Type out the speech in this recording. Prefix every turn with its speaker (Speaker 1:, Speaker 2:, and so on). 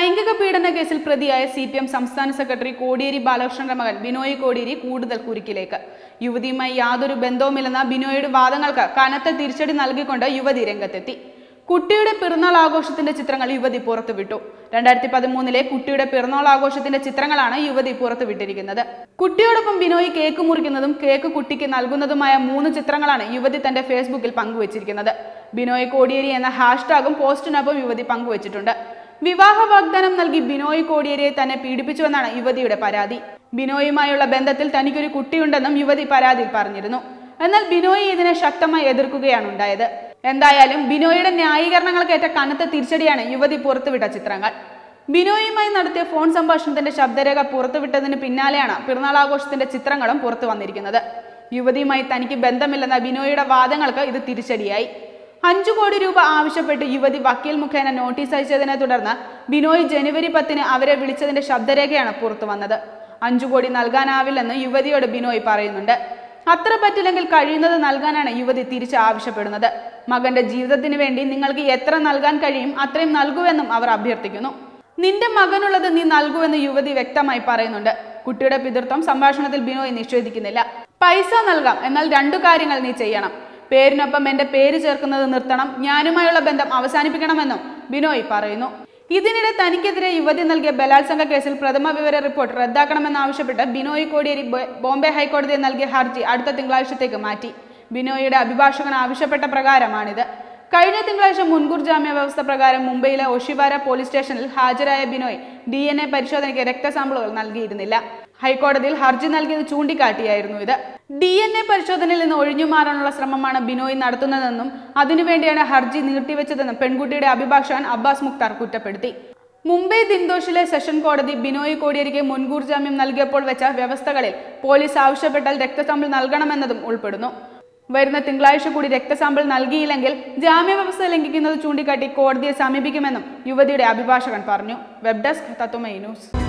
Speaker 1: ലൈംഗിക പീഡന കേസിൽ പ്രതിയായ സി പി എം സംസ്ഥാന സെക്രട്ടറി കോടിയേരി ബാലകൃഷ്ണന്റെ മകൻ ബിനോയ് കോടിയേരി കൂടുതൽ കുരുക്കിലേക്ക് യുവതിയുമായി യാതൊരു ബന്ധവുമില്ലെന്ന ബിനോയുടെ വാദങ്ങൾക്ക് കനത്ത തിരിച്ചടി നൽകിക്കൊണ്ട് യുവതി രംഗത്തെത്തി കുട്ടിയുടെ പിറന്നാൾ ആഘോഷത്തിന്റെ ചിത്രങ്ങൾ യുവതി പുറത്തുവിട്ടു രണ്ടായിരത്തി പതിമൂന്നിലെ കുട്ടിയുടെ പിറന്നാൾ ആഘോഷത്തിന്റെ ചിത്രങ്ങളാണ് യുവതി പുറത്തുവിട്ടിരിക്കുന്നത് കുട്ടിയോടൊപ്പം ബിനോയ് കേക്ക് മുറിക്കുന്നതും കേക്ക് കുട്ടിക്ക് നൽകുന്നതുമായ മൂന്ന് ചിത്രങ്ങളാണ് യുവതി തന്റെ ഫേസ്ബുക്കിൽ പങ്കുവച്ചിരിക്കുന്നത് ബിനോയ് കോടിയേരി എന്ന ഹാഷ്ടാഗും പോസ്റ്റിനൊപ്പം യുവതി പങ്കുവച്ചിട്ടുണ്ട് വിവാഹ വാഗ്ദാനം നൽകി ബിനോയ് കോടിയേരിയെ തന്നെ പീഡിപ്പിച്ചുവെന്നാണ് യുവതിയുടെ പരാതി ബിനോയുമായുള്ള ബന്ധത്തിൽ തനിക്കൊരു കുട്ടിയുണ്ടെന്നും യുവതി പരാതിയിൽ പറഞ്ഞിരുന്നു എന്നാൽ ബിനോയ് ഇതിനെ ശക്തമായി എതിർക്കുകയാണ് ഉണ്ടായത് എന്തായാലും ബിനോയുടെ ന്യായീകരണങ്ങൾക്കേറ്റ കനത്ത തിരിച്ചടിയാണ് യുവതി പുറത്തുവിട്ട ചിത്രങ്ങൾ ബിനോയുമായി നടത്തിയ ഫോൺ സംഭാഷണത്തിന്റെ ശബ്ദരേഖ പുറത്തുവിട്ടതിന് പിന്നാലെയാണ് പിറന്നാൾ ആഘോഷത്തിന്റെ ചിത്രങ്ങളും പുറത്തു വന്നിരിക്കുന്നത് യുവതിയുമായി തനിക്ക് ബന്ധമില്ലെന്ന ബിനോയുടെ വാദങ്ങൾക്ക് ഇത് തിരിച്ചടിയായി അഞ്ചു കോടി രൂപ ആവശ്യപ്പെട്ട് യുവതി വക്കീൽ മുഖേന നോട്ടീസ് അയച്ചതിനെ തുടർന്ന് ബിനോയ് ജനുവരി പത്തിന് അവരെ വിളിച്ചതിന്റെ ശബ്ദരേഖയാണ് പുറത്തു വന്നത് അഞ്ചു കോടി നൽകാനാവില്ലെന്ന് യുവതിയോട് ബിനോയ് പറയുന്നുണ്ട് അത്ര പറ്റില്ലെങ്കിൽ കഴിയുന്നത് നൽകാനാണ് യുവതി തിരിച്ച് ആവശ്യപ്പെടുന്നത് മകന്റെ ജീവിതത്തിന് വേണ്ടി നിങ്ങൾക്ക് എത്ര നൽകാൻ കഴിയും അത്രയും നൽകുവെന്നും അവർ അഭ്യർത്ഥിക്കുന്നു നിന്റെ മകനുള്ളത് നീ നൽകുവെന്ന് യുവതി വ്യക്തമായി പറയുന്നുണ്ട് കുട്ടിയുടെ പിതൃത്വം സംഭാഷണത്തിൽ ബിനോയ് നിഷേധിക്കുന്നില്ല പൈസ നൽകാം എന്നാൽ രണ്ടു കാര്യങ്ങൾ നീ ചെയ്യണം പേരിനൊപ്പം എന്റെ പേര് ചേർക്കുന്നത് നിർത്തണം ഞാനുമായുള്ള ബന്ധം അവസാനിപ്പിക്കണമെന്നും ബിനോയ് പറയുന്നു ഇതിനിടെ തനിക്കെതിരെ യുവതി നൽകിയ ബലാത്സംഗ കേസിൽ പ്രഥമ വിവര റിപ്പോർട്ട് റദ്ദാക്കണമെന്നാവശ്യപ്പെട്ട് ബിനോയ് കോടിയേരി ബോ- ബോംബെ ഹൈക്കോടതിയിൽ നൽകിയ ഹർജി അടുത്ത തിങ്കളാഴ്ചത്തേക്ക് മാറ്റി ബിനോയിയുടെ അഭിഭാഷകൻ ആവശ്യപ്പെട്ട പ്രകാരമാണിത് കഴിഞ്ഞ തിങ്കളാഴ്ച മുൻകൂർ ജാമ്യ വ്യവസ്ഥ പ്രകാരം മുംബൈയിലെ ഒഷിവാര പോലീസ് സ്റ്റേഷനിൽ ഹാജരായ ബിനോയ് ഡി എൻ എ പരിശോധനയ്ക്ക് രക്തസാമ്പിളുകൾ നൽകിയിരുന്നില്ല ഹൈക്കോടതിയിൽ ഹർജി നൽകിയത് ചൂണ്ടിക്കാട്ടിയായിരുന്നു ഇത് ഡി എൻ എ പരിശോധനയിൽ നിന്ന് ഒഴിഞ്ഞു മാറാനുള്ള ശ്രമമാണ് ബിനോയ് നടത്തുന്നതെന്നും അതിനുവേണ്ടിയാണ് ഹർജി നീട്ടിവെച്ചതെന്നും പെൺകുട്ടിയുടെ അഭിഭാഷകൻ അബ്ബാസ് മുക്താർ കുറ്റപ്പെടുത്തി മുംബൈ ദിൻദോഷിലെ സെഷൻ കോടതി ബിനോയ് കോടിയേരിക്ക് മുൻകൂർ ജാമ്യം നൽകിയപ്പോൾ വെച്ച വ്യവസ്ഥകളിൽ പോലീസ് ആവശ്യപ്പെട്ടാൽ രക്തസാമ്പിൾ നൽകണമെന്നതും ഉൾപ്പെടുന്നു വരുന്ന തിങ്കളാഴ്ച കൂടി രക്തസാമ്പിൾ നൽകിയില്ലെങ്കിൽ ജാമ്യവ്യവസ്ഥ ലംഘിക്കുന്നത് ചൂണ്ടിക്കാട്ടി കോടതിയെ സമീപിക്കുമെന്നും യുവതിയുടെ അഭിഭാഷകൻ പറഞ്ഞു വെബ് ഡെസ്ക് തത്വമൈ ന്യൂസ്